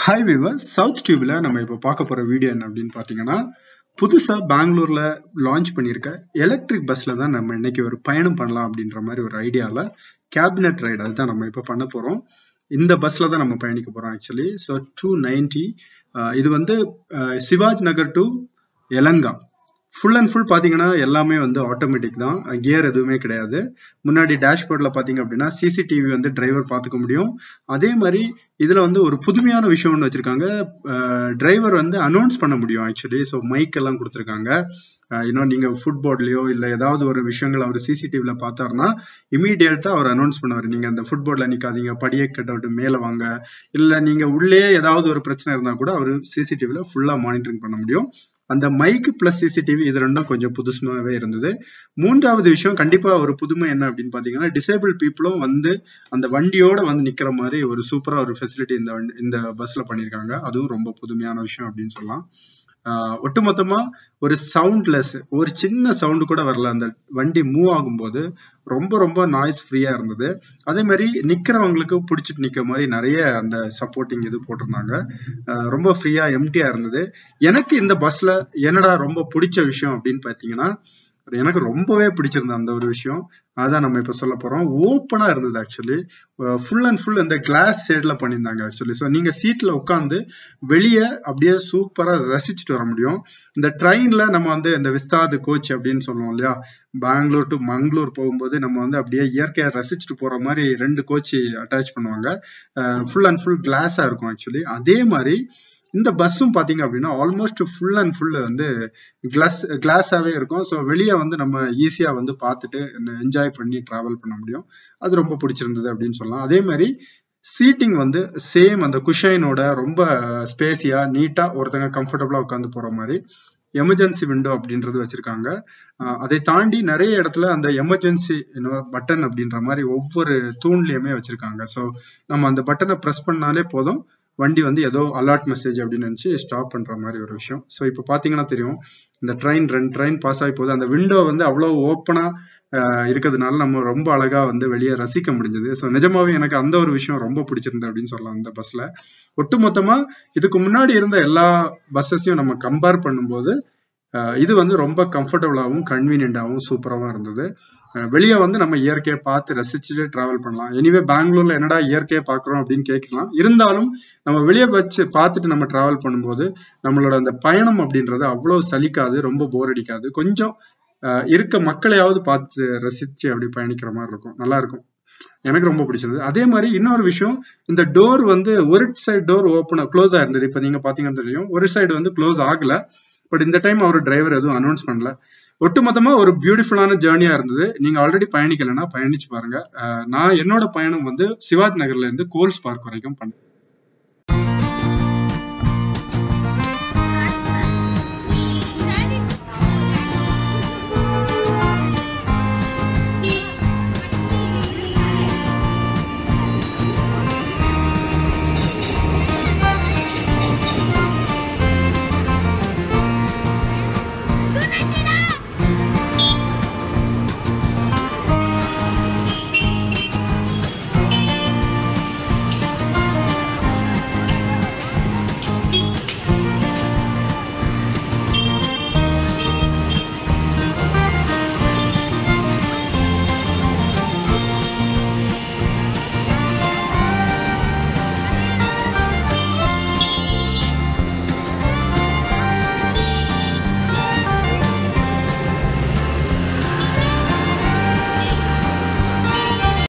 hi விவர் south டியூப்ல நம்ம இப்போ பார்க்க போற வீடியோ என்ன அப்படின்னு பார்த்தீங்கன்னா புதுசா பெங்களூர்ல லான்ச் பண்ணியிருக்க எலக்ட்ரிக் பஸ்ல தான் நம்ம இன்னைக்கு ஒரு பயணம் பண்ணலாம் அப்படின்ற மாதிரி ஒரு ஐடியால கேபினட் ரைடு அதுதான் நம்ம இப்போ பண்ண போறோம் இந்த பஸ்ல தான் நம்ம பயணிக்க போறோம் ஆக்சுவலி ஸோ டூ நைன்டி இது வந்து அஹ், Shivaji Nagar to Yelahanka full and full பார்த்தீங்கன்னா எல்லாமே வந்து ஆட்டோமேட்டிக் தான் கியர் எதுவுமே கிடையாது முன்னாடி டேஷ்போர்டில் பார்த்தீங்க அப்படின்னா சிசிடிவி வந்து டிரைவர் பார்த்துக்க முடியும் அதே மாதிரி இதில் வந்து ஒரு புதுமையான விஷயம் ஒன்று வச்சுருக்காங்க டிரைவர் வந்து அனௌன்ஸ் பண்ண முடியும் ஆக்சுவலி ஸோ மைக் எல்லாம் கொடுத்துருக்காங்க இன்னும் நீங்கள் ஃபுட்போர்ட்லேயோ இல்லை ஏதாவது ஒரு விஷயங்கள் அவர் சிசிடிவியில் பார்த்தாருன்னா இமீடியட்டாக அவர் அனௌன்ஸ் பண்ணுவார் நீங்கள் அந்த ஃபுட்போர்டில் நிற்காதீங்க படியை கட் அவுட் மேலே வாங்க இல்லை நீங்கள் உள்ளே ஏதாவது ஒரு பிரச்சனை இருந்தால் கூட அவர் சிசிடிவியில் ஃபுல்லாக மானிட்டரிங் பண்ண முடியும் அந்த மைக் பிளஸ் சிசிடிவி இது ரெண்டும் கொஞ்சம் புதுசுமாவே இருந்தது மூன்றாவது விஷயம் கண்டிப்பா ஒரு புதுமை என்ன அப்படின்னு பாத்தீங்கன்னா டிசேபிள் பீப்புளும் வந்து அந்த வண்டியோட வந்து நிக்கிற மாதிரி ஒரு சூப்பரா ஒரு ஃபெசிலிட்டி இந்த வண்டி- இந்த பஸ்ல பண்ணிருக்காங்க அதுவும் ரொம்ப புதுமையான விஷயம் அப்படின்னு சொல்லலாம் ஆஹ் ஒட்டுமொத்தமா ஒரு சவுண்ட்லெஸ் ஒரு சின்ன சவுண்டு கூட வரல அந்த வண்டி மூவ் ஆகும்போது ரொம்ப ரொம்ப நாய்ஸ் ஃப்ரீயா இருந்தது அதே மாதிரி நிக்கிறவங்களுக்கு பிடிச்சிட்டு நிக்க மாதிரி நிறைய அந்த சப்போர்ட்டிங் இது போட்டிருந்தாங்க ஆஹ் ரொம்ப ஃப்ரீயா எம்டியா இருந்தது எனக்கு இந்த பஸ்ல என்னடா ரொம்ப பிடிச்ச விஷயம் அப்படின்னு பாத்தீங்கன்னா எனக்கு ரொம்பவே பிடிச்சிருந்த அந்த ஒரு விஷயம் அதான் நம்ம இப்ப சொல்ல போறோம் ஓப்பனா இருந்தது ஆக்சுவலி ஃபுல் அண்ட் ஃபுல் இந்த கிளாஸ் சைட்ல பண்ணியிருந்தாங்க ஆக்சுவலி ஸோ நீங்க சீட்ல உட்காந்து வெளியே அப்படியே சூப்பரா ரசிச்சுட்டு வர முடியும் இந்த ட்ரெயின்ல நம்ம வந்து இந்த விஸ்தாது கோச் அப்படின்னு சொல்லுவோம் இல்லையா பெங்களூர் டு மங்களூர் போகும்போது நம்ம வந்து அப்படியே இயற்கையா ரசிச்சுட்டு போற மாதிரி ரெண்டு கோச் அட்டாச் பண்ணுவாங்க ஃபுல் அண்ட் ஃபுல் கிளாஸா இருக்கும் ஆக்சுவலி அதே மாதிரி இந்த பஸ்ஸும் பாத்தீங்க அப்படின்னா ஆல்மோஸ்ட் ஃபுல் அண்ட் ஃபுல் வந்து கிளாஸ் கிளாஸாவே இருக்கும் ஸோ வெளியே வந்து நம்ம ஈஸியா வந்து பார்த்துட்டு என்ஜாய் பண்ணி டிராவல் பண்ண முடியும் அது ரொம்ப பிடிச்சிருந்தது அப்படின்னு சொல்லலாம் அதே மாதிரி சீட்டிங் வந்து சேம் அந்த குஷைனோட ரொம்ப ஸ்பேசியா நீட்டா ஒருத்தங்க கம்ஃபர்டபுளா உட்காந்து போற மாதிரி எமர்ஜென்சி விண்டோ அப்படின்றது வச்சிருக்காங்க அஹ் அதை தாண்டி நிறைய இடத்துல அந்த எமர்ஜென்சி பட்டன் அப்படின்ற மாதிரி ஒவ்வொரு தூண்லயுமே வச்சிருக்காங்க ஸோ நம்ம அந்த பட்டனை ப்ரெஸ் பண்ணாலே போதும் வண்டி வந்து ஏதோ அலர்ட் மெசேஜ் அப்படின்னு நினைச்சு ஸ்டாப் பண்ற மாதிரி ஒரு விஷயம் ஸோ இப்போ பாத்தீங்கன்னா தெரியும் இந்த ட்ரெயின் ரெண்டு ட்ரெயின் பாஸ் ஆகி போகுது அந்த விண்டோ வந்து அவ்வளோ ஓப்பனா இருக்கிறதுனால நம்ம ரொம்ப அழகா வந்து வெளியே ரசிக்க முடிஞ்சது ஸோ நிஜமாவே எனக்கு அந்த ஒரு விஷயம் ரொம்ப பிடிச்சிருந்தது அப்படின்னு சொல்லலாம் அந்த பஸ்ல ஒட்டுமொத்தமா இதுக்கு முன்னாடி இருந்த எல்லா பஸ்ஸஸையும் நம்ம கம்பேர் பண்ணும்போது அஹ் இது வந்து ரொம்ப கம்ஃபர்டபுளாகவும் கன்வீனியன்டாகவும் சூப்பராகவும் இருந்தது அஹ் வெளியே வந்து நம்ம இயற்கையை பார்த்து ரசிச்சுட்டு டிராவல் பண்ணலாம் எனிவே பெங்களூர்ல என்னடா இயற்கையை பார்க்குறோம் அப்படின்னு கேட்கலாம் இருந்தாலும் நம்ம வெளியே வச்சு பார்த்துட்டு நம்ம டிராவல் பண்ணும்போது நம்மளோட அந்த பயணம் அப்படின்றது அவ்வளோ சலிக்காது ரொம்ப போர் அடிக்காது கொஞ்சம் அஹ் இருக்க மக்களையாவது பார்த்து ரசிச்சு அப்படி பயணிக்கிற மாதிரி இருக்கும் நல்லா இருக்கும் எனக்கு ரொம்ப பிடிச்சது அதே மாதிரி இன்னொரு விஷயம் இந்த டோர் வந்து ஒரு சைடு டோர் ஓப்பன் க்ளோஸ் ஆயிருந்தது இப்ப நீங்க பாத்தீங்கன்னா தெரியும் ஒரு சைடு வந்து க்ளோஸ் ஆகல பட் இந்த டைம் அவர் டிரைவர் எதுவும் அனௌன்ஸ் பண்ணல ஒட்டுமொத்தமா ஒரு பியூட்டிஃபுல்லான ஜேர்னியா இருந்தது நீங்க ஆல்ரெடி பயணிக்கலைன்னா பயணிச்சு பாருங்க அஹ் நான் என்னோட பயணம் வந்து சிவாஜ் நகர்ல இருந்து கோல்ஸ் பார்க் வரைக்கும் பண்ணேன்